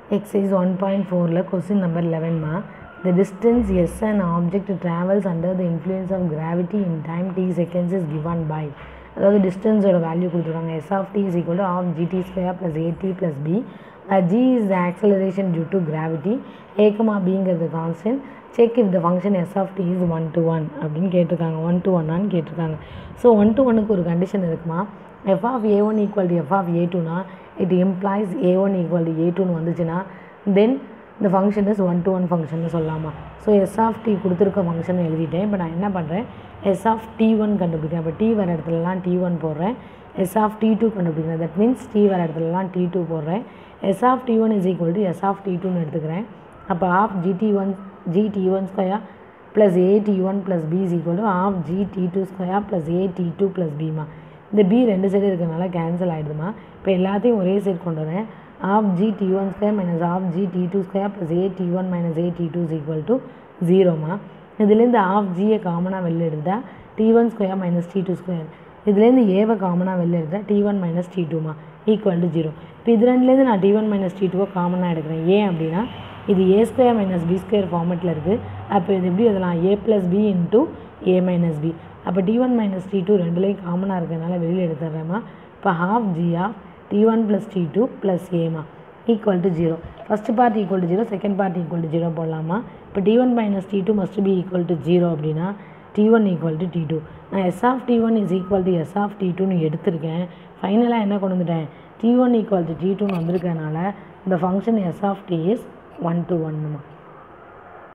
Exercise 1.4ல question number 11மா the distance s an object travels under the influence of gravity in time t seconds is given by அதாவது டிஸ்டன்ஸோட value கொடுத்துருக்காங்க S of T is equal to half G T square plus A T plus B G is the acceleration due to gravity ஏக்கமா பிங்கிறது constant check if the function S of T is one to one அப்படின்னு கேட்டிருக்காங்க one to ஒன்னான்னு கேட்டிருக்காங்க so one to ஒனுக்கு ஒரு condition இருக்குமா F of A one equal to F of A டூனா it implies A one equal to A டூன்னு வந்துச்சுன்னா then இந்த function is one to one function சொல்லலாமா ஸோ எஸ் ஆஃப் டி கொடுத்துருக்க function எழுதிட்டேன் இப்போ நான் என்ன பண்ணுறேன் எஸ் ஆஃப் டி ஒன் கண்டுபிடிக்கிறேன் இப்போ டி வர இடத்துலலாம் டி ஒன் போடுறேன் எஸ் ஆஃப் டி டூ கண்டுபிடிக்கிறேன் தட் மீன்ஸ் டி வர இடத்துலலாம் டி டூ போடுறேன் S of T one is equal to S of T டூன்னு எடுத்துக்கிறேன் அப்போ half G T one G T one square plus A T one plus B is equal to half G T two square plus A T two plus பிமா இந்த B ரெண்டு side இருக்கிறதுனால cancel ஆகிடுதுமா இப்போ எல்லாத்தையும் ஒரே சைடு கொண்டு வரேன் half G T one square minus half G T two square plus A T one minus A T two is equal to ஜீரோமா இதுலேருந்து ஆஃப் ஜியை காமனாக வெளில எடுத்தால் T one square minus T two square இதுலேருந்து ஏவை காமனாக வெளில எடுத்தால் டி ஒன் மைனஸ் டி டூமா ஈக்குவல் டு ஜீரோ இப்போ இது ரெண்டுலேருந்து நான் டி ஒன் மைனஸ் டி டூவை காமனாக எடுக்கிறேன் ஏன் அப்படின்னா இது A square minus B square ஃபார்மெட்டில் இருக்குது அப்போ இது எப்படி எழுதலாம் A plus B into A minus B அப்போ T one minus T two ரெண்டுலேயும் காமனாக இருக்கிறதுனால வெளியில் எடுத்துடுறேம்மா இப்போ half G of T one plus T two plus ஏமா equal to zero first part equal to zero second part equal to zero போடலாமா இப்போ T one minus T two must be equal to zero அப்படின்னா D one equal to T two நான் S of T one is equal to S of T டூன்னு எடுத்திருக்கேன் ஃபைனலாக என்ன கொண்டு வந்துட்டேன் T one equal to T டூன்னு வந்திருக்கனால இந்த function S of T is one to ஒன்னுமா